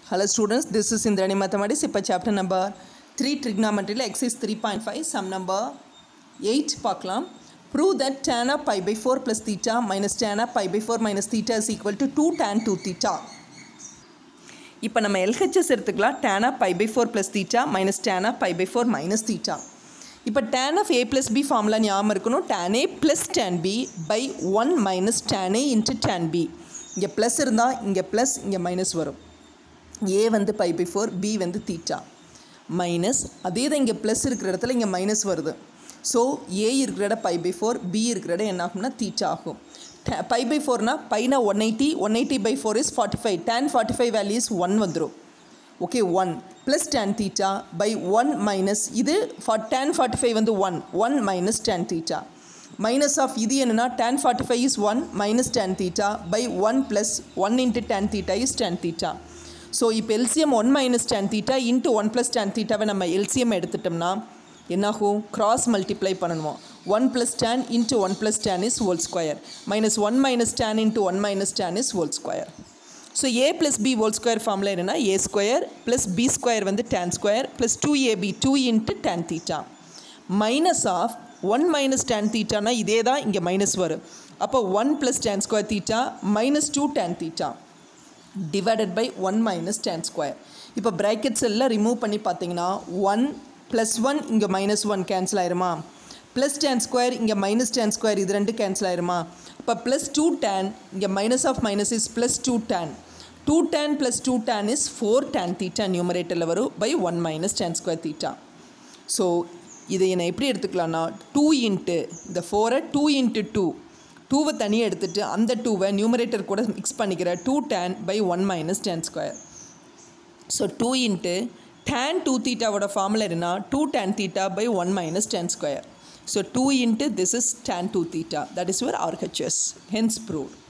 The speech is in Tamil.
Hello students, this is Indrani Mathematics. இப்போ chapter number 3 trigonometry exercise 3.5 sum number 8 பார்க்கலாம் prove that tan of pi by 4 plus theta minus tan of pi by 4 minus theta is equal to 2 tan 2 theta இப்போ நம்ம எல்ஹெச்எஸ் எடுத்துக்கலாம் tan of pi by 4 plus theta minus tan of pi by 4 minus theta இப்போ tan of a plus b formula ஞாபகம் இருக்கணும் tan a plus tan b by 1 minus tan a into tan b இங்கே ப்ளஸ் இருந்தால் இங்கே ப்ளஸ் இங்கே மைனஸ் வரும் ஏ வந்து பை பை ஃபோர் பி வந்து தீட்டா மைனஸ் அதே தான் இங்கே ப்ளஸ் இருக்கிற இடத்துல இங்கே மைனஸ் வருது ஸோ ஏ இருக்கிற இடம் பை பை ஃபோர் பி இருக்கிற இடம் என்ன ஆகும்னா தீட்டா ஆகும் பை பை ஃபோர்னா பைனா one eighty one eighty pi four is forty five tan forty five values one வந்துடும் okay one plus tan theta by one minus இது ஃபார் டேன் ஃபார்ட்டி ஃபைவ் வந்து one one minus tan theta minus of இது என்னென்னா tan forty five is one minus tan theta by one plus one into tan theta is tan theta so இப்போ LCM one minus tan theta into one plus டேன் தீட்டாவை நம்ம எல்சிஎம் எடுத்துட்டோம்னா என்னாகும் கிராஸ் மல்டிப்ளை பண்ணணும் one plus tan into one plus tan is whole square minus one minus tan into one minus tan is whole square so A plus B whole square ஃபார்மில் என்னென்னா A square plus B square வந்து tan square plus two AB two into tan theta minus of one minus tan தீட்டானா இதே தான் இங்கே மைனஸ் வரும் அப்போ one plus tan square theta minus two tan theta divided by one minus tan square இப்போ ப்ராக்கெட்ஸ் எல்லாம் ரிமூவ் பண்ணி பார்த்தீங்கன்னா ஒன் ப்ளஸ் ஒன் இங்கே மைனஸ் ஒன் கேன்சல் ஆயிருமா ப்ளஸ் டேன் ஸ்கொயர் இங்கே மைனஸ் டேன் ஸ்கொயர் இது ரெண்டு கேன்சல் ஆயிருமா இப்போ ப்ளஸ் டூ டேன் இங்கே minus of minus is plus two tan two tan plus two tan is four tan theta நியூமரேட்டரில் வரும் by one minus tan square theta so இதை என்னை எப்படி எடுத்துக்கலாம்னா டூ இன்ட்டு இந்த ஃபோரை டூ இன்ட்டு டூ டூவை தனியாக எடுத்துகிட்டு அந்த டூவை நியூமரேட்டர் கூட மிக்ஸ் பண்ணிக்கிற two tan by one minus tan square so two into tan two தீட்டாவோட ஃபார்முலா என்ன two tan theta by one minus tan square so two into this is tan two theta that is your RHS hence proved